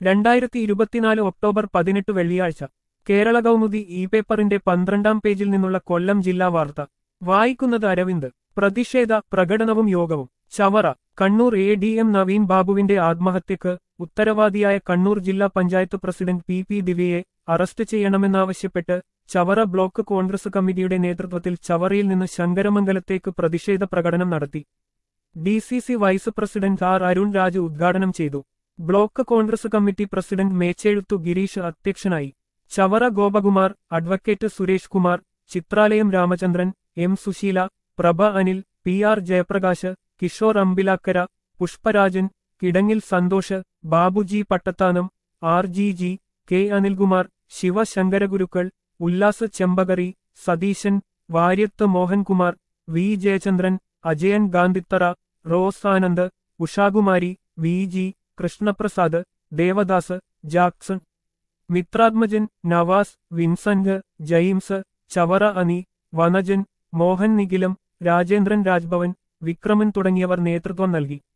രണ്ടായിരത്തി ഇരുപത്തിനാല് ഒക്ടോബർ പതിനെട്ട് വെള്ളിയാഴ്ച കേരള കൗമുദി ഇ പേപ്പറിന്റെ പന്ത്രണ്ടാം പേജിൽ നിന്നുള്ള കൊല്ലം ജില്ലാ വാർത്ത വായിക്കുന്നത് അരവിന്ദ് പ്രതിഷേധ പ്രകടനവും യോഗവും Chavara Kannur A D M Naveen ബാബുവിന്റെ ആത്മഹത്യക്ക് ഉത്തരവാദിയായ കണ്ണൂർ ജില്ലാ പഞ്ചായത്ത് പ്രസിഡന്റ് പി പി ദിവ്യയെ അറസ്റ്റ് ചെയ്യണമെന്നാവശ്യപ്പെട്ട് ചവറ ബ്ലോക്ക് കോൺഗ്രസ് കമ്മിറ്റിയുടെ നേതൃത്വത്തിൽ ചവറയിൽ നിന്ന് ശങ്കരമംഗലത്തേക്ക് പ്രതിഷേധ പ്രകടനം നടത്തി D C C vice president R Arun Raju ഉദ്ഘാടനം ചെയ്തു block Congress committee president Mechezhuthu Gireesh അധ്യക്ഷനായി Chavara Gopakumar advocate Suresh Kumar Chithralayam Ramachandran M Susheela Prabha Anil P R Jayaprakash Kishore Ambilakkara Pushparajan Kidangil Santhosh Babuji Pattathanam R G G K Anilkumar Sivasankaragurukkal Ullas Chembakari Satheesan Varyathu Mohankumar V Jayachandran Ajayan Gandhithara Rose Anand Ushakumari V G Krishnaprasad Devadas Jackson Mithrathmajan Navas Vincent James Chavara അനി വനജൻ മോഹൻ നിഖിലം രാജേന്ദ്രൻ രാജ്ഭവൻ വിക്രമൻ തുടങ്ങിയവർ നേതൃത്വം നൽകി